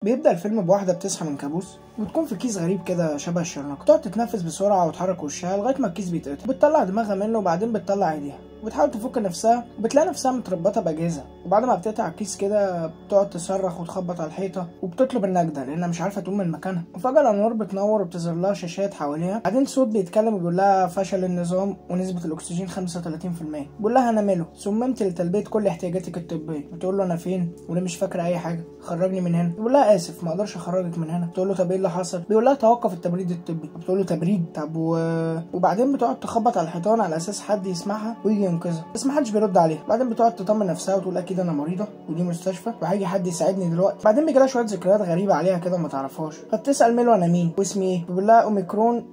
بيبدأ الفيلم بواحدة بتصحى من كابوس وتكون في كيس غريب كده شبه الشرنقة تقعد تتنفس بسرعة وتحرك وشها لغاية ما الكيس بيتقطع بتطلع دماغها منه وبعدين بتطلع ايديها وبتحاول تفك نفسها وبتلاقي نفسها متربطة بأجهزة وبعد ما بتقطع الكيس كده بتقعد تصرخ وتخبط على الحيطة وبتطلب النجدة لأنها مش عارفة تقوم من مكانها وفجأة الأنوار بتنور وبتظهر لها شاشات حواليها بعدين صوت بيتكلم وبيقول لها فشل النظام ونسبة الأكسجين 35% بيقول لها أنا ميلو صممت لتلبية كل احتياجاتك الطبية بتقول له أنا فين وليه مش فاكرة أي حاجة خرجني من هنا بيقول لها آسف ما أقدرش أخرجك من هنا بتقول له طب إيه اللي حصل بيقول لها توقف التبريد الطبي بتقول له تبريد طب و... وبعدين بتقعد تخبط على الحيطان على أساس حد يسمعها ويجي ينقذها بس محدش بيرد عليها بعدين بتقعد تطمن نفسها وتقول اكيد انا مريضه ودي مستشفى وهيجي حد يساعدني دلوقتي بعدين بيجي لها شويه ذكريات غريبه عليها كده ما تعرفهاش فبتسال ميلو انا مين واسمي ايه بيقول لها اوميكرون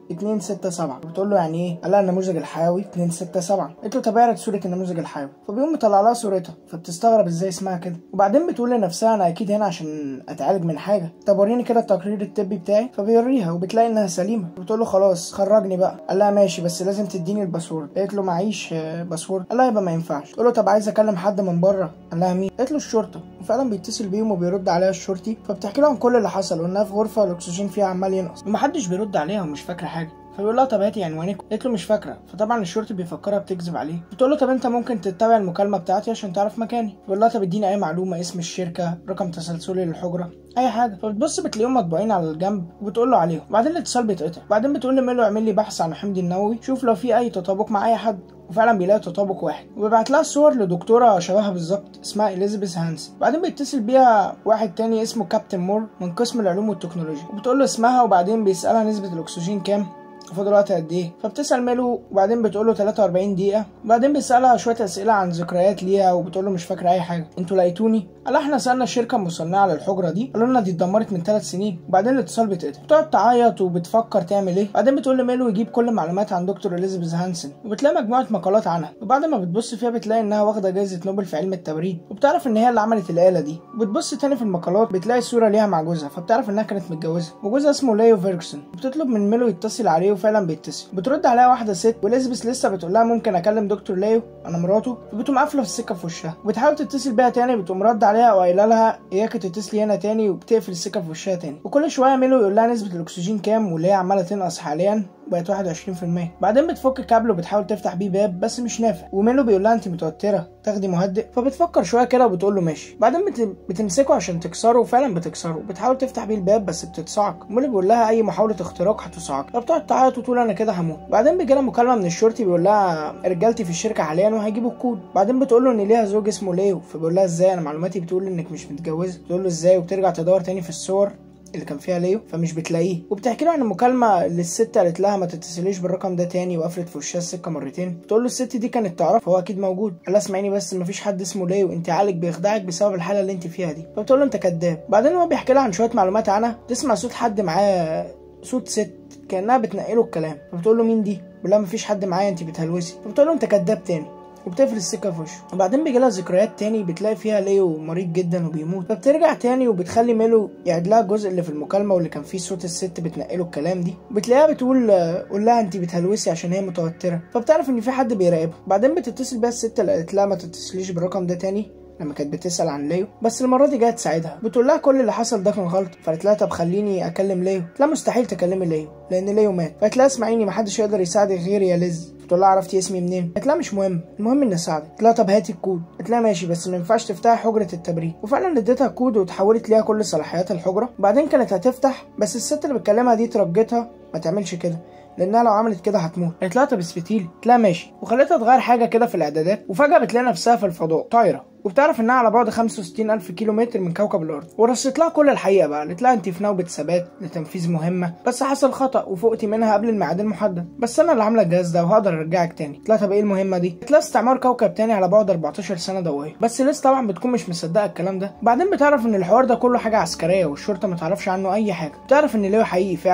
267 بتقول له يعني ايه قال لها النموذج الحيوي 267 قلت له طب اعرض صوره النموذج الحيوي فبيقوم مطلع لها صورتها فبتستغرب ازاي اسمها كده وبعدين بتقول لنفسها انا اكيد هنا عشان اتعالج من حاجه طب وريني كده التقرير الطبي بتاعي فبيوريها وبتلاقي انها سليمه بتقول له خلاص خرجني بقى قال لها ماشي بس لازم تديني الباسورد قالت له معيش آه، باسورد قال لها يبقى ما ينفعش تقول له طب عايز اكلم حد من بره قال لها مين قالت له الشرطه وفعلا بيتصل بيهم وبيرد عليها الشرطي فبتحكي لهم كل اللي حصل وانها في غرفه الاكسجين فيها عمال ينقص ومحدش بيرد عليها ومش فاكره حاجه فبيقول لها طب هاتي عنوانك قالت له مش فاكره فطبعا الشرطي بيفكرها بتكذب عليه بتقول له طب انت ممكن تتابع المكالمه بتاعتي عشان تعرف مكاني بيقول لها طب اديني اي معلومه اسم الشركه رقم تسلسلي للحجره اي حاجه فبتبص بتلاقيهم مطبوعين على الجنب وبتقول له عليهم بعدين الاتصال بيتقطع بعدين بتقول لميلو اعمل لي بحث عن الحمض النووي شوف لو في اي تطابق مع اي حد وفعلا بيلاقي تطابق واحد وبيبعت لها الصور لدكتوره شبهها بالظبط اسمها اليزابيث هانس بعدين بيتصل بيها واحد تاني اسمه كابتن مور من قسم العلوم والتكنولوجيا وبتقول له اسمها وبعدين بيسالها نسبه الاكسجين كام فاضل وقت قد ايه فبتسال ميلو وبعدين بتقول له 43 دقيقه وبعدين بيسالها شويه اسئله عن ذكريات ليها وبتقول له مش فاكره اي حاجه انتوا لقيتوني قال احنا سالنا الشركه المصنعه للحجره دي قالوا لنا دي اتدمرت من ثلاث سنين وبعدين الاتصال بيتقطع بتقعد تعيط وبتفكر تعمل ايه بعدين بتقول لميلو يجيب كل المعلومات عن دكتور اليزابيث هانسن وبتلاقي مجموعه مقالات عنها وبعد ما بتبص فيها بتلاقي انها واخده جائزه نوبل في علم التبريد وبتعرف ان هي اللي عملت الاله دي وبتبص تاني في المقالات بتلاقي صوره ليها مع جوزها فبتعرف انها كانت متجوزه وجوزها اسمه ليو فيرجسون بتطلب من ميلو يتصل عليه وفعلا بيتصل بترد عليها واحده ست واليزابيث لسه بتقول لها ممكن اكلم دكتور ليو انا مراته فبتقوم قافله في السكه في وشها وبتحاول تتصل بيها تاني بتقوم رد عليها وقايله لها اياك تتصلي هنا تاني وبتقفل السكه في وشها تاني وكل شويه ميلو يقول لها نسبه الاكسجين كام واللي هي عماله تنقص حاليا بقت 21% بعدين بتفك كابل وبتحاول تفتح بيه باب بس مش نافع وميلو بيقول لها انت متوتره تاخدي مهدئ فبتفكر شويه كده وبتقول له ماشي بعدين بت... بتمسكه عشان تكسره وفعلا بتكسره بتحاول تفتح بيه الباب بس بتتصعق ميلو بيقول لها اي محاوله اختراق هتصعق فبتقعد تعيط وتقول انا كده هموت بعدين بيجي لها مكالمه من الشرطي بيقول لها رجالتي في الشركه حاليا وهيجيبوا الكود بعدين بتقول له ان ليها زوج اسمه ليو فبيقول لها ازاي انا معلوماتي بتقول انك مش متجوزه بتقول له ازاي وبترجع تدور تاني في الصور اللي كان فيها ليو فمش بتلاقيه وبتحكي له عن المكالمه اللي الست قالت لها ما تتصليش بالرقم ده تاني وقفلت في وشها السكه مرتين بتقول له الست دي كانت تعرف هو اكيد موجود قال لها اسمعيني بس مفيش حد اسمه ليو انت عقلك بيخدعك بسبب الحاله اللي انت فيها دي فبتقول له انت كذاب بعدين هو بيحكي لها عن شويه معلومات عنها تسمع صوت حد معاه صوت ست كانها بتنقله الكلام فبتقول له مين دي بيقول لها مفيش حد معايا انت بتهلوسي فبتقول له انت كذاب تاني وبتقفل السكه في وشه وبعدين بيجي لها ذكريات تاني بتلاقي فيها ليو مريض جدا وبيموت فبترجع تاني وبتخلي ميلو يعيد لها الجزء اللي في المكالمه واللي كان فيه صوت الست بتنقله الكلام دي وبتلاقيها بتقول آه، قول لها انت بتهلوسي عشان هي متوتره فبتعرف ان في حد بيراقبها بعدين بتتصل بيها الست اللي قالت لها ما تتصليش بالرقم ده تاني لما كانت بتسأل عن ليو بس المرة دي جاية تساعدها بتقول لها كل اللي حصل ده كان غلط فقالت لها طب خليني أكلم ليو لا مستحيل تكلمي ليو لأن ليو مات فقالت لها اسمعيني محدش يقدر يساعدك غيري يا ليز بتقول لها عرفتي اسمي منين قالت لها مش مهم المهم اني اساعدك قالت لها طب هاتي الكود قالت لها ماشي بس ما ينفعش تفتحي حجره التبريد وفعلا اديتها الكود وتحولت ليها كل صلاحيات الحجره وبعدين كانت هتفتح بس الست اللي بتكلمها دي ترجتها ما تعملش كده لانها لو عملت كده هتموت قالت لها طب اثبتيلي قالت لها ماشي وخلتها تغير حاجه كده في الاعدادات وفجاه بتلاقي نفسها في الفضاء طايره وبتعرف انها على بعد 65 الف كيلو متر من كوكب الارض ورصت لها كل الحقيقه بقى قالت لها انت في نوبه ثبات لتنفيذ مهمه بس حصل خطا وفوقتي منها قبل الميعاد المحدد بس انا اللي عامله الجهاز ده وهقدر ارجعك تاني قالت لها طب ايه المهمه دي قالت لها استعمار كوكب تاني على بعد 14 سنه ضوئيه بس لسه طبعا بتكون مش مصدقه الكلام ده بعدين بتعرف ان الحوار ده كله حاجه عسكريه والشرطه ما تعرفش عنه اي حاجه بتعرف ان ليو حقيقي فعلا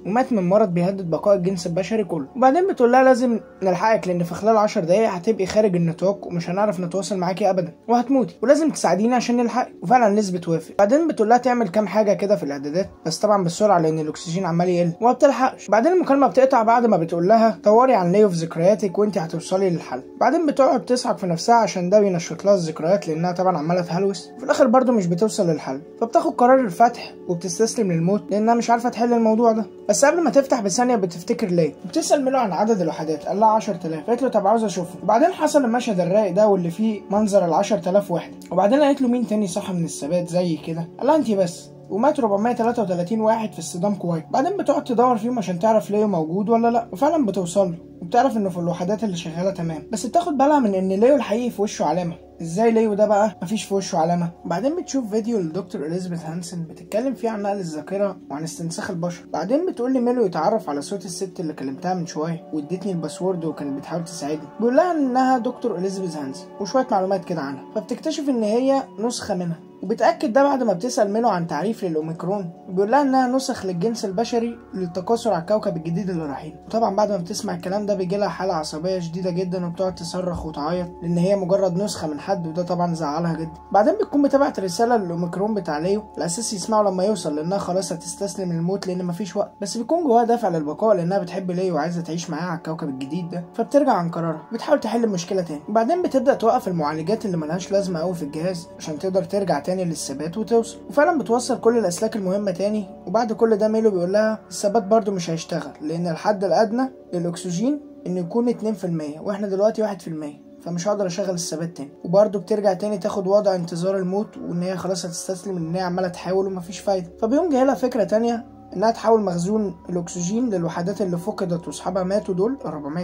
ومات من مرض بيهدد بقاء الجنس البشري كله وبعدين بتقول لها لازم نلحقك لان في خلال 10 دقايق هتبقي خارج النطاق ومش هنعرف نتواصل معاكي ابدا وهتموتي ولازم تساعديني عشان نلحقك وفعلا ليز بتوافق بعدين بتقول لها تعمل كام حاجه كده في الاعدادات بس طبعا بالسرعه لان الاكسجين عمال يقل وما بتلحقش بعدين المكالمه بتقطع بعد ما بتقول لها دوري عن ليو في ذكرياتك وانت هتوصلي للحل بعدين بتقعد تسعد في نفسها عشان ده بينشط لها الذكريات لانها طبعا عماله تهلوس في الاخر برضه مش بتوصل للحل فبتاخد قرار الفتح وبتستسلم للموت لانها مش عارفه تحل الموضوع ده بس قبل ما تفتح بثانيه بتفتكر ليه وبتسال ميلو عن عدد الوحدات قال لها 10000 قالت له طب عاوز اشوفه وبعدين حصل المشهد الرايق ده واللي فيه منظر ال 10000 وحده وبعدين قالت له مين تاني صح من الثبات زي كده قال لها انت بس ومات 433 واحد في الصدام كويت بعدين بتقعد تدور فيهم عشان تعرف ليو موجود ولا لا وفعلا بتوصل له وبتعرف انه في الوحدات اللي شغاله تمام بس بتاخد بالها من ان ليو الحقيقي في وشه علامه ازاي ليو ده بقى مفيش في وشه علامه بعدين بتشوف فيديو لدكتور اليزابيث هانسن بتتكلم فيه عن نقل الذاكره وعن استنساخ البشر بعدين بتقول لي ميلو يتعرف على صوت الست اللي كلمتها من شويه وادتني الباسورد وكانت بتحاول تساعدني بيقول لها انها دكتور اليزابيث هانسن وشويه معلومات كده عنها فبتكتشف ان هي نسخه منها وبتأكد ده بعد ما بتسأل ميلو عن تعريف للأوميكرون بيقول لها إنها نسخ للجنس البشري للتكاثر على الكوكب الجديد اللي رايحين وطبعا بعد ما بتسمع الكلام ده بيجي لها حالة عصبية شديدة جدا وبتقعد تصرخ وتعيط لأن هي مجرد نسخة من حد وده طبعا زعلها جدا بعدين بتكون بتبعت رسالة للأوميكرون بتاع ليو الأساس يسمعه لما يوصل لأنها خلاص هتستسلم للموت لأن مفيش وقت بس بيكون جواها دافع للبقاء لأنها بتحب ليو وعايزة تعيش معاه على الكوكب الجديد ده فبترجع عن قرارها بتحاول تحل المشكلة تاني وبعدين بتبدأ توقف المعالجات اللي ملهاش لازمة قوي في الجهاز عشان تقدر ترجع تاني للثبات وتوصل وفعلا بتوصل كل الاسلاك المهمه تاني وبعد كل ده ميلو بيقول لها الثبات برضو مش هيشتغل لان الحد الادنى للاكسجين انه يكون 2% واحنا دلوقتي 1% فمش هقدر اشغل الثبات تاني وبرضه بترجع تاني تاخد وضع انتظار الموت وان هي خلاص هتستسلم ان هي عماله تحاول ومفيش فايده فبيقوم جاي لها فكره تانية انها تحول مخزون الاكسجين للوحدات اللي فقدت واصحابها ماتوا دول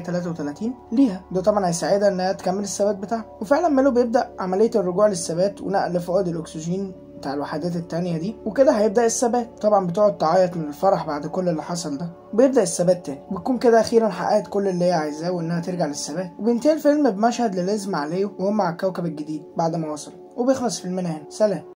433 ليها ده طبعا هيساعدها انها تكمل الثبات بتاعها وفعلا ميلو بيبدا عمليه الرجوع للثبات ونقل فائض الاكسجين بتاع الوحدات التانية دي وكده هيبدأ الثبات طبعا بتقعد تعيط من الفرح بعد كل اللي حصل ده بيبدأ الثبات تاني بتكون كده أخيرا حققت كل اللي هي عايزاه وإنها ترجع للثبات وبينتهي الفيلم بمشهد لليز مع ليو وهم على الكوكب الجديد بعد ما وصلوا وبيخلص فيلمنا هنا سلام